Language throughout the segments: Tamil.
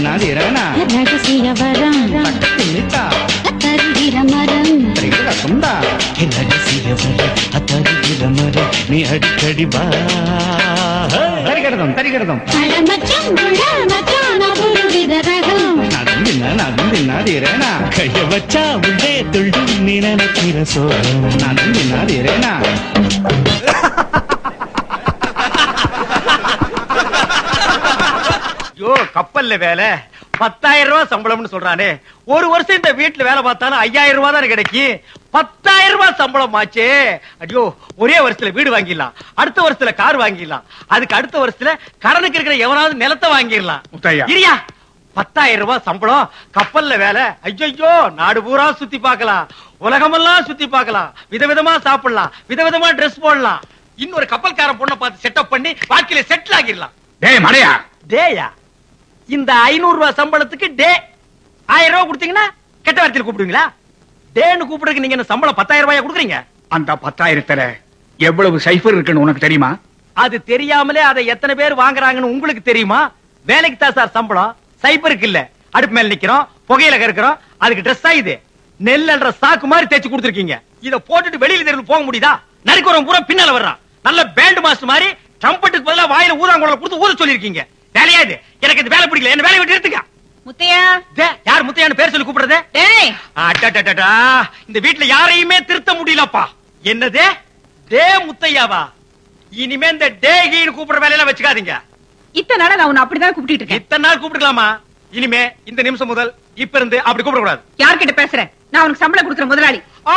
நாதிரனா ரகசிய வரம் நிட்டா தருகிற மரம் திரிகிற குண்டா ரகசிய வர அத்தருகிற மர நீ அடிக்கடி வா தரிகிடதும் தரிகிடதும் அடமச்சம் மச்சான புதுவித ரகம் நதுந்தின நதுந்தி நாதிரனா கைய வச்சா உள்ளே துள்ளும் நீ நினைக்கிற சோகம் நதுந்தி நாதிரனா ஐயோ கப்பல்ல வேலை பத்தாயிரம் ரூபாய் சம்பளம்னு சொல்றானே ஒரு வருஷம் இந்த வீட்டுல வேலை பார்த்தாலும் ஐயாயிரம் ரூபாய் தானே கிடைக்கும் பத்தாயிரம் ரூபாய் சம்பளம் ஆச்சே ஐயோ ஒரே வருஷத்துல வீடு வாங்கிடலாம் அடுத்த வருஷத்துல கார் வாங்கிடலாம் அதுக்கு அடுத்த வருஷத்துல கடனுக்கு இருக்கிற எவனாவது நிலத்தை வாங்கிடலாம் முத்தையா. இரியா பத்தாயிரம் ரூபாய் சம்பளம் கப்பல்ல வேலை ஐயோ நாடு பூரா சுத்தி பார்க்கலாம் உலகமெல்லாம் சுத்தி பார்க்கலாம் விதவிதமா சாப்பிடலாம் விதவிதமா ட்ரெஸ் போடலாம் இன்னொரு கப்பல்காரன் பொண்ணை பார்த்து செட்டப் பண்ணி வாழ்க்கையில செட்டில் ஆகிடலாம் டேய் மடையா டேயா இந்த ஐநூறு ரூபாய் சம்பளத்துக்கு டே ஆயிரம் ரூபாய் கொடுத்தீங்கன்னா கெட்ட வார்த்தையில் கூப்பிடுவீங்களா டேன்னு கூப்பிடுறதுக்கு நீங்க என்ன சம்பளம் பத்தாயிரம் ரூபாயா கொடுக்குறீங்க அந்த பத்தாயிரத்துல எவ்வளவு சைஃபர் இருக்குன்னு உனக்கு தெரியுமா அது தெரியாமலே அதை எத்தனை பேர் வாங்குறாங்கன்னு உங்களுக்கு தெரியுமா வேலைக்கு தான் சார் சம்பளம் சைபருக்கு இல்ல அடுப்பு மேல நிக்கிறோம் புகையில கறக்கிறோம் அதுக்கு ட்ரெஸ் இது நெல்லுன்ற சாக்கு மாதிரி தேச்சு கொடுத்துருக்கீங்க இத போட்டுட்டு வெளியில தெரிந்து போக முடியுதா நரிக்குறவன் பூரா பின்னால வர்றான் நல்ல பேண்ட் மாஸ்டர் மாதிரி ட்ரம்பட்டுக்கு பதிலா வாயில ஊதாங்குழல கொடுத்து ஊத சொல்லிருக்கீங்க வேலையா இது எனக்கு இந்த வேலை பிடிக்கல என்ன வேலையை விட்டு எடுத்துக்க முத்தையா டே, யார் முத்தையான்னு பேர் சொல்லி கூப்பிடுறது டேய் அடடடடா, இந்த வீட்ல யாரையுமே திருத்த முடியலப்பா என்னது டே முத்தையாவா இனிமே இந்த டே கீன்னு கூப்பிடுற வேலையெல்லாம் வச்சுக்காதீங்க இத்தனை நாளா நான் உன்னை அப்படிதான் கூப்பிட்டு இருக்கேன் இத்தனை நாள் கூப்பிட்டுக்கலாமா இனிமே இந்த நிமிஷம் முதல் இப்ப இருந்து அப்படி கூப்பிட கூடாது யார்கிட்ட பேசுறேன் நான் உனக்கு சம்பளம் கொடுக்குற முதலாளி ஆ,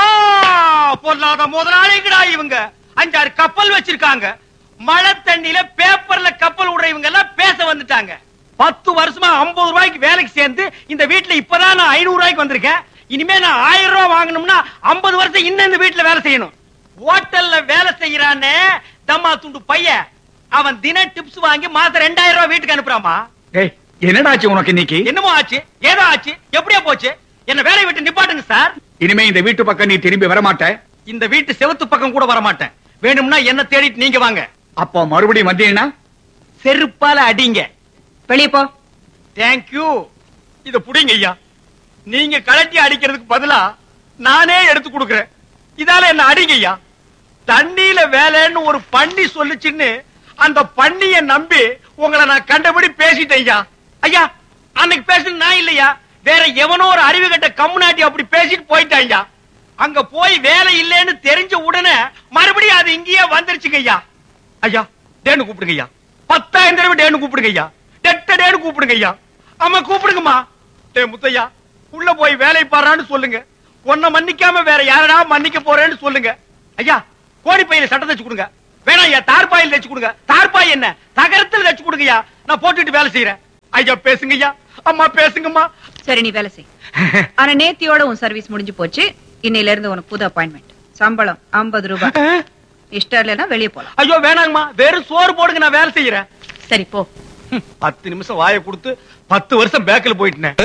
பொல்லாத முதலாளிங்கடா இவங்க அஞ்சாறு கப்பல் வச்சிருக்காங்க மழை தண்ணியில பேப்பர்ல கப்பல் விடுறவங்க எல்லாம் பேச வந்துட்டாங்க பத்து வருஷமா ஐம்பது ரூபாய்க்கு வேலைக்கு சேர்ந்து இந்த வீட்டுல இப்பதான் நான் ஐநூறு ரூபாய்க்கு வந்திருக்கேன் இனிமே நான் ஆயிரம் ரூபாய் வாங்கணும்னா ஐம்பது வருஷம் இன்னும் இந்த வீட்டுல வேலை செய்யணும் ஹோட்டல்ல வேலை செய்யறானே தம்மா துண்டு பையன் அவன் தின டிப்ஸ் வாங்கி மாசம் ரெண்டாயிரம் ரூபாய் வீட்டுக்கு அனுப்புறாமா டேய் என்னடாச்சு உனக்கு இன்னைக்கு என்னமோ ஆச்சு ஏதோ ஆச்சு எப்படியா போச்சு என்ன வேலையை விட்டு நிப்பாட்டுங்க சார் இனிமே இந்த வீட்டு பக்கம் நீ திரும்பி வர மாட்ட இந்த வீட்டு செவத்து பக்கம் கூட வர மாட்டேன் வேணும்னா என்ன தேடிட்டு நீங்க வாங்க அப்போ மறுபடியும் வந்தீங்கன்னா செருப்பால அடிங்க வெளியே போ தேங்க்யூ இத புடிங்க ஐயா நீங்க கலட்டி அடிக்கிறதுக்கு பதிலா நானே எடுத்து கொடுக்கறேன் இதால என்ன அடிங்க ஐயா தண்ணியில வேலைன்னு ஒரு பண்ணி சொல்லுச்சுன்னு அந்த பண்ணிய நம்பி உங்களை நான் கண்டபடி பேசிட்டேன் ஐயா ஐயா அன்னைக்கு பேசுன நான் இல்லையா வேற எவனோ ஒரு அறிவு கட்ட கம்முனாட்டி அப்படி பேசிட்டு போயிட்டான் ஐயா அங்க போய் வேலை இல்லைன்னு தெரிஞ்ச உடனே மறுபடியும் அது இங்கேயே வந்துருச்சுங்க ஐயா ஐயா டேன்னு கூப்பிடுங்க ஐயா பத்தாயிரம் தடவை டேன்னு கூப்பிடுங்க ஐயா டெட்ட டேன்னு கூப்பிடுங்க ஐயா ஆமா கூப்பிடுங்கம்மா டே முத்தையா உள்ள போய் வேலை பாடுறான்னு சொல்லுங்க உன்னை மன்னிக்காம வேற யாரடா மன்னிக்க போறேன்னு சொல்லுங்க ஐயா கோடி பையில சட்டை தச்சு கொடுங்க வேணாம் ஐயா தார்பாயில் தச்சு கொடுங்க தார்பாய் என்ன தகரத்தில் தச்சு கொடுங்க ஐயா நான் போட்டுட்டு வேலை செய்யறேன் ஐயா பேசுங்க ஐயா அம்மா பேசுங்கம்மா சரி நீ வேலை செய் ஆனா நேத்தியோட உன் சர்வீஸ் முடிஞ்சு போச்சு இன்னையில இருந்து உனக்கு புது அப்பாயின்மெண்ட் சம்பளம் 50 ரூபாய் இஷ்டம் இல்லைன்னா வெளியே போலாம் ஐயோ வேணாங்கம்மா வெறும் சோறு போடுங்க நான் வேலை செய்யறேன் சரி போ ஹம், பத்து நிமிஷம் வாயை கொடுத்து பத்து வருஷம் பேக்கில் போயிட்டேன்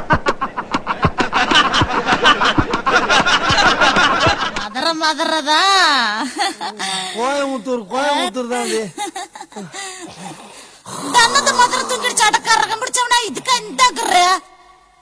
மதற மதறதா கோயம்புத்தூர் கோயம்புத்தூர் தான் அது தன்னது மதுரை தூக்கிடுச்சு அடக்காரகம் பிடிச்சவனா இதுக்கு இந்த